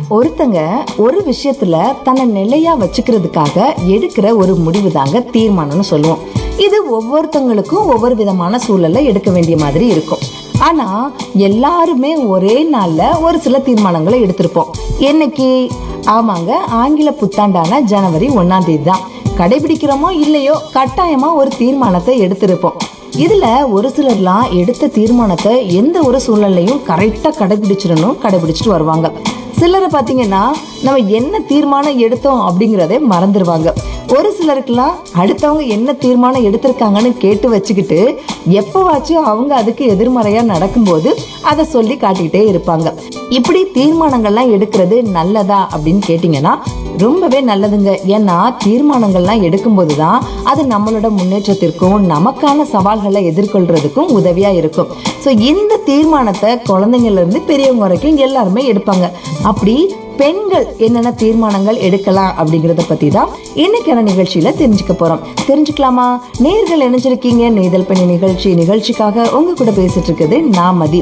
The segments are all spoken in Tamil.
ஒருத்தங்க ஒரு விஷயத்துல தன்னை நிலையா வச்சுக்கிறதுக்காக எடுக்கிற ஒரு முடிவு தாங்க தீர்மானம்னு சொல்லுவோம் இது ஒவ்வொருத்தங்களுக்கும் ஒவ்வொரு விதமான சூழல்ல எடுக்க வேண்டிய மாதிரி இருக்கும் ஆனா எல்லாருமே ஒரே நாள்ல ஒரு சில தீர்மானங்களை எடுத்திருப்போம் என்னைக்கு ஆமாங்க ஆங்கில புத்தாண்டான ஜனவரி ஒன்னாம் தேதி தான் கடைபிடிக்கிறோமோ இல்லையோ கட்டாயமா ஒரு தீர்மானத்தை எடுத்திருப்போம் இதுல ஒரு சிலர்லாம் எடுத்த தீர்மானத்தை எந்த ஒரு சூழ்நிலையும் கரெக்டா கடைபிடிச்சிடணும் கடைபிடிச்சிட்டு வருவாங்க சிலரை பார்த்தீங்கன்னா நம்ம என்ன தீர்மானம் எடுத்தோம் அப்படிங்கிறதே மறந்துடுவாங்க ஒரு சிலருக்குலாம் அடுத்தவங்க என்ன தீர்மானம் எடுத்திருக்காங்கன்னு கேட்டு வச்சுக்கிட்டு எப்பவாச்சும் அவங்க அதுக்கு எதிர்மறையா நடக்கும்போது அதை சொல்லி காட்டிக்கிட்டே இருப்பாங்க இப்படி தீர்மானங்கள்லாம் எடுக்கிறது நல்லதா அப்படின்னு கேட்டிங்கன்னா ரொம்பவே நல்லதுங்க ஏன்னா தீர்மானங்கள்லாம் எடுக்கும்போது தான் அது நம்மளோட முன்னேற்றத்திற்கும் நமக்கான சவால்களை எதிர்கொள்றதுக்கும் உதவியா இருக்கும் ஸோ இந்த தீர்மானத்தை குழந்தைங்கள்ல இருந்து பெரியவங்க வரைக்கும் எல்லாருமே எடுப்பாங்க அப்படி பெண்கள் என்னென்ன தீர்மானங்கள் எடுக்கலாம் அப்படிங்கறத பத்தி தான் இன்னைக்கான நிகழ்ச்சியில தெரிஞ்சுக்க போறோம் தெரிஞ்சுக்கலாமா நேர்கள் இணைஞ்சிருக்கீங்க நெய்தல் பெண்ணி நிகழ்ச்சி நிகழ்ச்சிக்காக உங்க கூட பேசிட்டு இருக்குது நான் மதி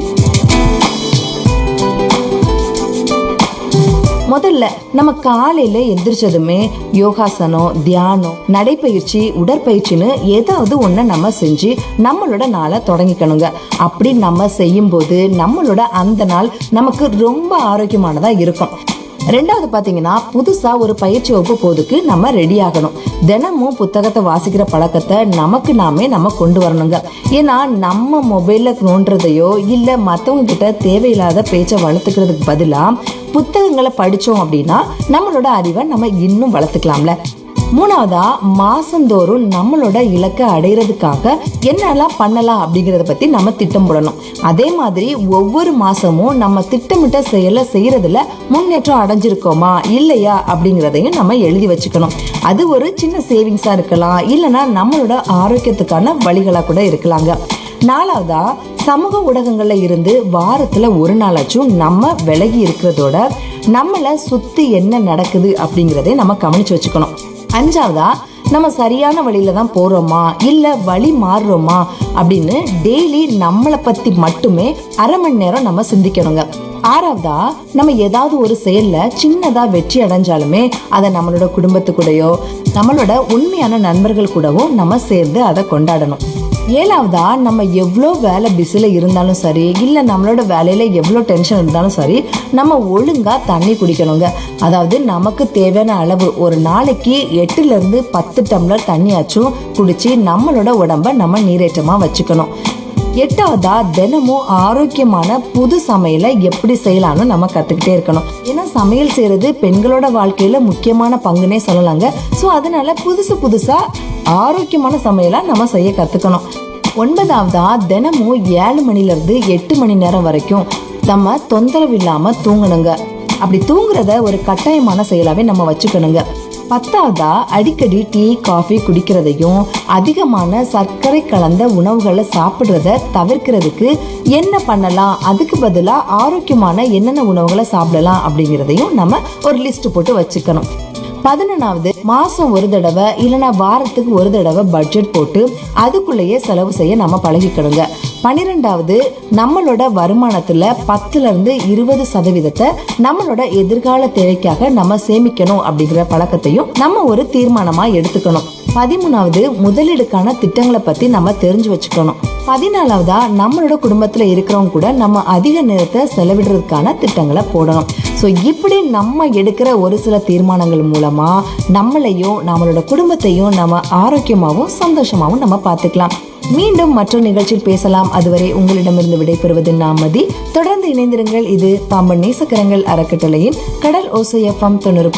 முதல்ல நம்ம காலையில எந்திரிச்சதுமே யோகாசனம் தியானம் நடைப்பயிற்சி உடற்பயிற்சின்னு ஏதாவது ஒண்ணு நம்ம செஞ்சு நம்மளோட நாளை தொடங்கிக்கணுங்க அப்படி நம்ம செய்யும்போது நம்மளோட அந்த நாள் நமக்கு ரொம்ப ஆரோக்கியமானதா இருக்கும் ரெண்டாவது பாத்தீங்கன்னா புதுசா ஒரு பயிற்சி வகுப்பு போதுக்கு நம்ம ரெடி ஆகணும் தினமும் புத்தகத்தை வாசிக்கிற பழக்கத்தை நமக்கு நாமே நம்ம கொண்டு வரணுங்க ஏன்னா நம்ம மொபைல்ல நோண்டுறதையோ இல்ல மத்தவங்க கிட்ட தேவையில்லாத பேச்சை வளர்த்துக்கிறதுக்கு பதிலா புத்தகங்களை படிச்சோம் அப்படின்னா நம்மளோட அறிவை நம்ம இன்னும் வளர்த்துக்கலாம்ல மூணாவதா மாசந்தோறும் நம்மளோட இலக்கை அடையிறதுக்காக என்னெல்லாம் பண்ணலாம் அப்படிங்கறத பத்தி நம்ம திட்டம் போடணும் அதே மாதிரி ஒவ்வொரு மாசமும் நம்ம திட்டமிட்ட செயலை செய்யறதுல முன்னேற்றம் அடைஞ்சிருக்கோமா இல்லையா அப்படிங்கறதையும் நம்ம எழுதி வச்சுக்கணும் அது ஒரு சின்ன சேவிங்ஸா இருக்கலாம் இல்லைன்னா நம்மளோட ஆரோக்கியத்துக்கான வழிகளா கூட இருக்கலாங்க நாலாவதா சமூக ஊடகங்கள்ல இருந்து வாரத்துல ஒரு நாளாச்சும் நம்ம விலகி இருக்கிறதோட நம்மள சுத்தி என்ன நடக்குது அப்படிங்கறதை நம்ம கவனிச்சு வச்சுக்கணும் அஞ்சாவதா நம்ம சரியான வழியில தான் போறோமா இல்ல வழி மாறுறோமா அப்படின்னு டெய்லி நம்மளை பத்தி மட்டுமே அரை மணி நேரம் நம்ம சிந்திக்கணுங்க ஆறாவதா நம்ம ஏதாவது ஒரு செயல்ல சின்னதா வெற்றி அடைஞ்சாலுமே அதை நம்மளோட குடும்பத்து கூடயோ நம்மளோட உண்மையான நண்பர்கள் கூடவும் நம்ம சேர்ந்து அதை கொண்டாடணும் ஏழாவதா நம்ம எவ்வளோ வேலை பிஸியில் இருந்தாலும் சரி இல்லை நம்மளோட வேலையில் எவ்வளோ டென்ஷன் இருந்தாலும் சரி நம்ம ஒழுங்காக தண்ணி குடிக்கணுங்க அதாவது நமக்கு தேவையான அளவு ஒரு நாளைக்கு எட்டுலேருந்து பத்து டம்ளர் தண்ணியாச்சும் குடிச்சு நம்மளோட உடம்ப நம்ம நீரேற்றமாக வச்சுக்கணும் எட்டாவதா தினமும் ஆரோக்கியமான புது சமையலை எப்படி செய்யலாம்னு நம்ம கத்துக்கிட்டே இருக்கணும் ஏன்னா சமையல் செய்யறது பெண்களோட வாழ்க்கையில முக்கியமான பங்குனே சொல்லலாங்க ஸோ அதனால புதுசு புதுசா ஆரோக்கியமான சமையலா நம்ம செய்ய கத்துக்கணும் ஒன்பதாவதா தினமும் ஏழு மணில இருந்து எட்டு மணி நேரம் வரைக்கும் நம்ம தொந்தரவு இல்லாம தூங்கணுங்க அப்படி தூங்குறத ஒரு கட்டாயமான செயலாவே நம்ம வச்சுக்கணுங்க பத்தாவதா அடிக்கடி டீ காஃபி குடிக்கிறதையும் அதிகமான சர்க்கரை கலந்த உணவுகளை சாப்பிடுறத தவிர்க்கிறதுக்கு என்ன பண்ணலாம் அதுக்கு பதிலா ஆரோக்கியமான என்னென்ன உணவுகளை சாப்பிடலாம் அப்படிங்கிறதையும் நம்ம ஒரு லிஸ்ட் போட்டு வச்சுக்கணும் பதினொன்னாவது மாசம் ஒரு தடவை இல்லைன்னா வாரத்துக்கு ஒரு தடவை பட்ஜெட் போட்டு அதுக்குள்ளேயே செலவு செய்ய நம்ம பழகிக்கணுங்க பன்னிரெண்டாவது நம்மளோட வருமானத்துல பத்துல இருந்து இருபது சதவீதத்தை நம்மளோட எதிர்கால தேவைக்காக நம்ம சேமிக்கணும் அப்படிங்கிற பழக்கத்தையும் நம்ம ஒரு தீர்மானமா எடுத்துக்கணும் பதிமூணாவது முதலீடுக்கான திட்டங்களை பத்தி நம்ம தெரிஞ்சு வச்சுக்கணும் பதினாலாவதா நம்மளோட குடும்பத்துல இருக்கிறவங்க கூட நம்ம அதிக நேரத்தை செலவிடுறதுக்கான திட்டங்களை போடணும் ஸோ இப்படி நம்ம எடுக்கிற ஒரு சில தீர்மானங்கள் மூலமா நம்மளையும் நம்மளோட குடும்பத்தையும் நம்ம ஆரோக்கியமாகவும் சந்தோஷமாகவும் நம்ம பார்த்துக்கலாம் மீண்டும் மற்றொரு நிகழ்ச்சியில் பேசலாம் அதுவரை உங்களிடமிருந்து விடைபெறுவது நாமதி தொடர்ந்து இணைந்திருங்கள் இது பாம்பன் நேசக்கரங்கள் அறக்கட்டளையின் கடல் ஓசை எஃப்எம் தொண்ணூறு